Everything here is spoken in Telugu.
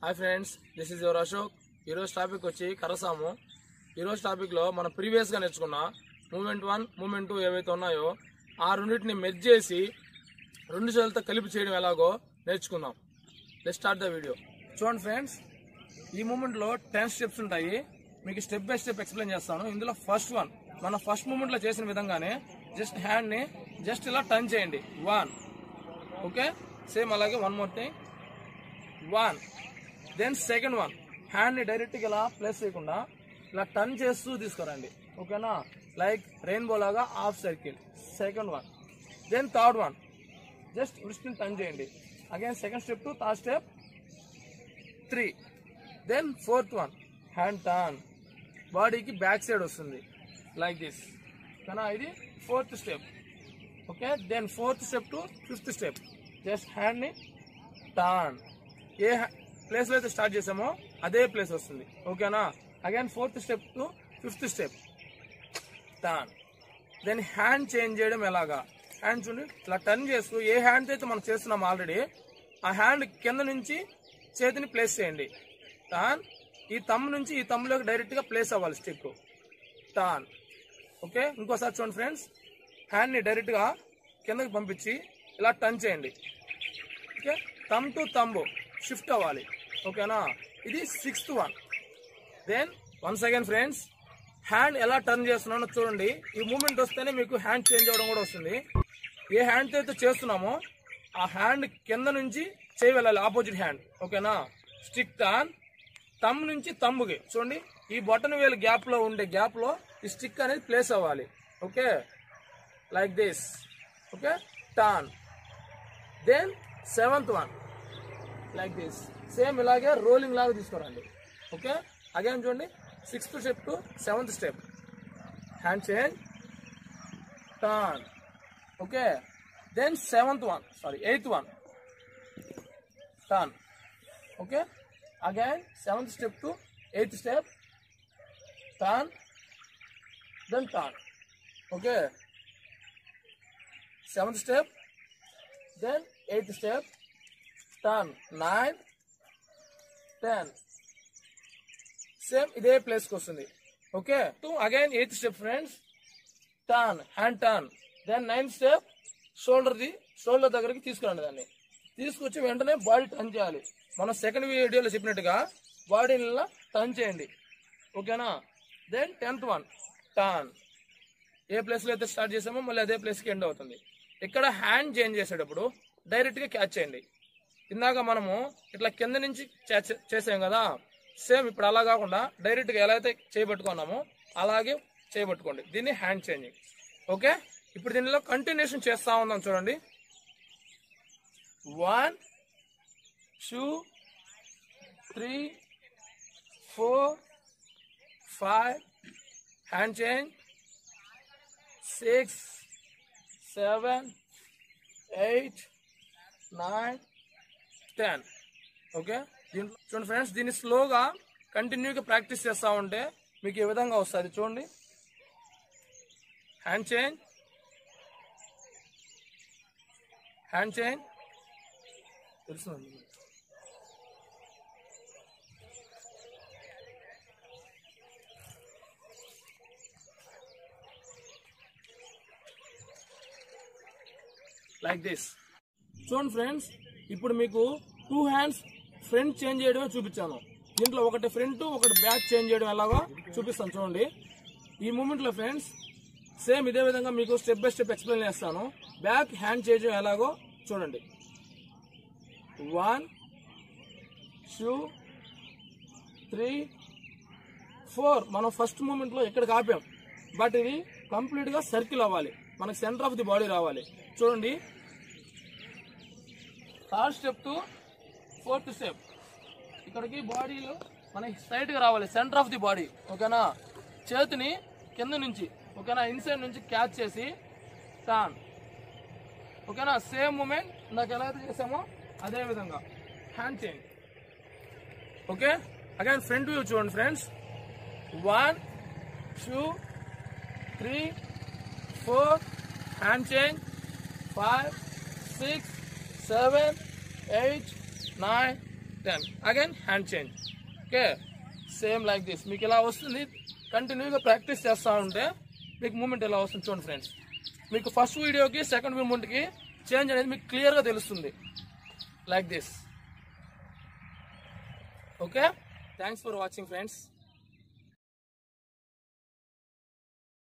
hi friends this is your Ashok ఈరోజు టాపిక్ వచ్చి కరసాము ఈరోజు టాపిక్లో మనం ప్రీవియస్గా నేర్చుకున్న మూమెంట్ వన్ మూమెంట్ టూ ఏవైతే ఉన్నాయో ఆ రెండింటిని మెర్జ్ చేసి రెండు చేతులతో కలిపి చేయడం ఎలాగో నేర్చుకుందాం లెట్ స్టార్ట్ ద వీడియో చూడండి ఫ్రెండ్స్ ఈ మూమెంట్లో టెన్ స్టెప్స్ ఉంటాయి మీకు స్టెప్ బై స్టెప్ ఎక్స్ప్లెయిన్ చేస్తాను ఇందులో ఫస్ట్ వన్ మన ఫస్ట్ మూమెంట్లో చేసిన విధంగానే జస్ట్ హ్యాండ్ని జస్ట్ ఇలా టర్న్ చేయండి వన్ ఓకే సేమ్ అలాగే one more thing one then second one హ్యాండ్ని డైరెక్ట్గా ఇలా ప్లేస్ చేయకుండా ఇలా టర్న్ చేస్తూ తీసుకురండి ఓకేనా లైక్ రెయిన్బో లాగా half circle second one then third one just వృష్టిని టర్న్ చేయండి again second step to third step three then fourth one hand turn బాడీకి బ్యాక్ సైడ్ వస్తుంది లైక్ దిస్ ఓకేనా ఇది fourth step okay then fourth step to fifth step just హ్యాండ్ని టర్న్ ఏ ప్లేస్లో అయితే స్టార్ట్ చేసామో అదే ప్లేస్ వస్తుంది ఓకేనా again fourth step to fifth step turn then hand change చేయడం ఎలాగా హ్యాండ్ చూడండి ఇట్లా టర్న్ చేస్తూ ఏ హ్యాండ్ అయితే మనం చేస్తున్నాం ఆల్రెడీ ఆ హ్యాండ్ కింద నుంచి చేతిని ప్లేస్ చేయండి టర్న్ ఈ తమ్ నుంచి ఈ తమ్ములోకి డైరెక్ట్గా ప్లేస్ అవ్వాలి స్టిక్ టర్న్ ఓకే ఇంకోసారి చూడండి ఫ్రెండ్స్ హ్యాండ్ని డైరెక్ట్గా కిందకి పంపించి ఇలా టర్న్ చేయండి ఓకే తమ్ టు తంబు షిఫ్ట్ అవ్వాలి ఓకేనా ఇది sixth one then once again friends hand ఎలా టర్న్ చేస్తున్నానో చూడండి ఈ మూమెంట్ వస్తేనే మీకు హ్యాండ్ చేంజ్ అవ్వడం కూడా వస్తుంది ఏ హ్యాండ్తో అయితే చేస్తున్నామో ఆ హ్యాండ్ కింద నుంచి చేయి వెళ్ళాలి ఆపోజిట్ హ్యాండ్ ఓకేనా స్టిక్ టర్న్ తమ్ నుంచి తమ్ముకి చూడండి ఈ బొటన్ వేలు గ్యాప్లో ఉండే గ్యాప్లో ఈ స్టిక్ అనేది ప్లేస్ అవ్వాలి okay like this okay turn then seventh one like this same ఇలాగే రోలింగ్ లాగా తీసుకురండి ఓకే అగైన్ చూడండి sixth step to seventh step hand change turn okay then seventh one sorry eighth one turn okay again seventh step to eighth step turn then turn okay seventh step then eighth step turn nine ten same ఇదే ప్లేస్ కి వస్తుంది okay two again eighth step friends turn hand turn then ninth step shoulder the shoulder దగ్గరికి తీసుకురండి దాన్ని తీసుకొచ్చి వెంటనే బాడీ టర్న్ చేయాలి మనం సెకండ్ వీడియోలో చెప్పినట్టుగా బాడీని ఇలా టర్న్ చేయండి ఓకేనా దెన్ టెన్త్ వన్ టర్న్ ఏ ప్లేస్లో అయితే స్టార్ట్ చేసామో మళ్ళీ అదే ప్లేస్కి ఎండ్ అవుతుంది ఇక్కడ హ్యాండ్ చేంజ్ చేసేటప్పుడు డైరెక్ట్గా క్యాచ్ చేయండి ఇందాక మనము ఇట్లా కింద నుంచి చే- చేసాం కదా సేమ్ ఇప్పుడు అలా కాకుండా డైరెక్ట్గా ఎలా అయితే చేయబట్టుకున్నామో అలాగే చేయబట్టుకోండి దీన్ని హ్యాండ్ చేంజింగ్ ఓకే ఇప్పుడు దీనిలో కంటిన్యూషన్ చేస్తా ఉందాం చూడండి one two three four five hand change six seven eight nine ten okay దీంట్లో చూడండి ఫ్రెండ్స్ దీన్ని స్లోగా కంటిన్యూగా ప్రాక్టీస్ చేస్తూ ఉంటే మీకు ఈ విధంగా వస్తుంది చూడండి హ్యాండ్ చేంజ్ హ్యాండ్ చేంజ్ తెలుస్తుంది లైక్ దిస్ చూడండి ఫ్రెండ్స్ ఇప్పుడు మీకు టూ హ్యాండ్స్ ఫ్రంట్ చేంజ్ చేయడమే చూపించాను దీంట్లో ఒకటి ఫ్రంట్ ఒకటి బ్యాక్ చేంజ్ చేయడం ఎలాగో చూపిస్తాను చూడండి ఈ మూమెంట్లో ఫ్రెండ్స్ సేమ్ ఇదే విధంగా మీకు స్టెప్ బై స్టెప్ ఎక్స్ప్లెయిన్ చేస్తాను బ్యాక్ హ్యాండ్ చేంజ్ ఎలాగో చూడండి వన్ టూ త్రీ ఫోర్ మనం ఫస్ట్ మూమెంట్లో ఎక్కడికి ఆపాం బట్ ఇది కంప్లీట్గా సర్కిల్ అవ్వాలి మనకి సెంటర్ ఆఫ్ ది బాడీ రావాలి చూడండి third step to fourth step ఇక్కడికి బాడీలో మనకి స్ట్రైట్గా రావాలి సెంటర్ ఆఫ్ ది బాడీ ఓకేనా చేతిని కింద నుంచి ఓకేనా ఇన్సైడ్ నుంచి క్యాచ్ చేసి టర్న్ ఓకేనా సేమ్ మూమెంట్ నాకు ఎలా అయితే చేసామో అదే విధంగా hand change okay again front view చూడండి friends one two three four hand change five six seven eight nine ten again hand change okay same like this మీకు ఇలా వస్తుంది కంటిన్యూగా ప్రాక్టీస్ చేస్తూ ఉంటే మీకు మూమెంట్ ఎలా వస్తుంది చూడండి ఫ్రెండ్స్ మీకు ఫస్ట్ వీడియోకి సెకండ్ మూమెంట్కి చేంజ్ అనేది మీకు క్లియర్గా తెలుస్తుంది like this okay thanks for watching friends